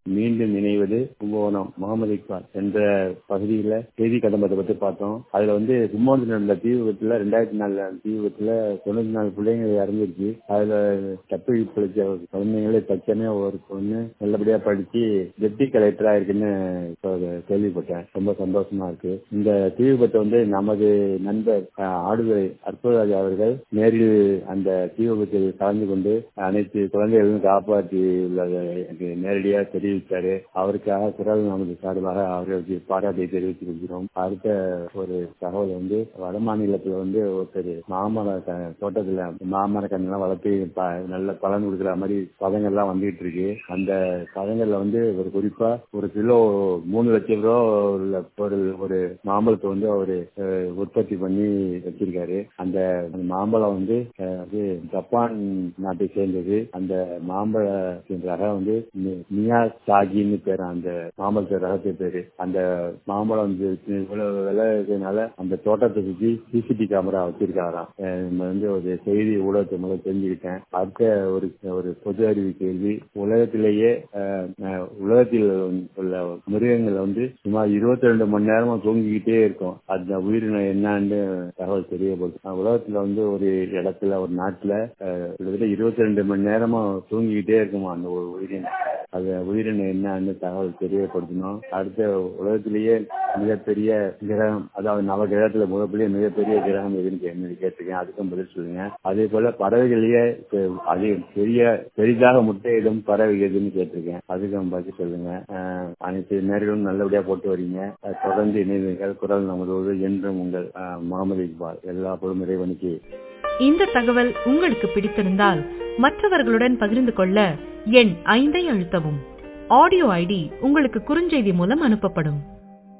மீண்டும் இணைவது கும்பகோணம் முகமது இக்பால் என்ற பகுதியில செய்தி கதம்பத்தை பத்தி பார்த்தோம் அதுல வந்து கும்பகோணத்தில் நடந்த தீ விபத்துல ரெண்டாயிரத்தி நாலுல தீ விபத்துல தொண்ணூத்தி நாலு பிள்ளைங்க இறந்துருச்சு அதுல தப்பி பிழைச்ச குழந்தைங்களே தச்சமே ஒரு பொண்ணு நல்லபடியா படிச்சு டெப்டி கலெக்டரா இருக்குன்னு இப்போ கேள்விப்பட்டேன் ரொம்ப சந்தோஷமா இருக்கு இந்த தீ விபத்தை வந்து நமது நண்பர் அஹ், ஆடுதுறை அற்புதராஜ் அவர்கள் நேரில் அந்த தீ விபத்தில் கலந்து கொண்டு அனைத்து குழந்தைகளையும் காப்பாற்றி உள்ளதை எனக்கு நேரடியாக தெரிவித்தாரு அவருக்காக குரல் நமது சார்பாக அவர்களுக்கு பாராட்டை தெரிவித்துக் கொள்கிறோம் அடுத்த ஒரு தகவல் வந்து வட மாநிலத்துல வந்து ஒருத்தர் மாமர க- தோட்டத்துல மாமர கண்ணெல்லாம் வளர்த்து ப- நல்ல பலன் கொடுக்குற மாதிரி பதங்கள்லாம் வந்துகிட்டு இருக்கு அந்த பதங்கள்ல வந்து ஒரு குறிப்பா ஒரு கிலோ மூணு லட்சம் ரூபா உள்ள பொருள் ஒரு மாம்பழத்தை வந்து அவரு அஹ், உற்பத்தி பண்ணி வச்சிருக்காரு அந்த அந்த மாம்பழம் வந்து அஹ், அது ஜப்பான் நாட்டை சேர்ந்தது அந்த மாம்பழத்தின் ரகம் வந்து மி- மியா சாகின்னு பேரு அந்த மாம்பழத்து ரகத்து பேரு அந்த மாம்பழம் வந்து இவ்வளவு விலை இருக்கிறதுனால அந்த தோட்டத்தை சுற்றி சிசிடி கேமரா வச்சிருக்காராம் அஹ் நம்ம வந்து ஒரு செய்தி ஊடகத்தை முதல்ல தெரிஞ்சுக்கிட்டேன் அடுத்த ஒரு ஒரு பொது அறிவு கேள்வி உலகத்திலேயே அஹ், அஹ், உலகத்தில் உள்ள மிருகங்கள் வந்து சுமார் இருபத்தி ரெண்டு மணி நேரமா தூங்கிக்கிட்டே இருக்கும் அந்த உயிரினம் என்னன்னு தகவல் தெரியப்படுது அஹ் உலகத்துல வந்து ஒரு இடத்துல ஒரு நாட்டுல அஹ், கிட்டத்தட்ட இருபத்தி ரெண்டு மணி நேரமா தூங்கிக்கிட்டே இருக்குமா அந்த ஒரு உயிரினம் அது உயிரினம் என்னன்னு தகவல் தெரியப்படுத்தணும் அடுத்த உலகத்திலேயே மிகப்பெரிய கிரகம் அதாவது நவ கிரகத்துல மிகப்பெரிய மிகப்பெரிய கிரகம் எதுன்னு கே- கேட்டிருக்கேன் அதுக்கும் பதில் சொல்லுங்க அதே போல பறவைகளையே பெ- அது பெரிய பெரிதாக முட்டையிடும் பறவை எதுன்னு கேட்டிருக்கேன் அதுக்கும் பதில் சொல்லுங்க அஹ், அனைத்து நேர்களும் நல்லபடியா போட்டு வரீங்க அஹ், தொடர்ந்து இணைந்தீர்கள் குரல் நமது என்றும் உங்கள் அஹ், முகமது இக்பால் எல்லா பொருளும் இறைவனுக்கு இந்த தகவல் உங்களுக்கு பிடித்திருந்தால் மற்றவர்களுடன் பகிர்ந்து கொள்ள எண் ஐந்தை அழுத்தவும் ஆடியோ ஐடி உங்களுக்கு குறுஞ்செய்தி மூலம் அனுப்பப்படும்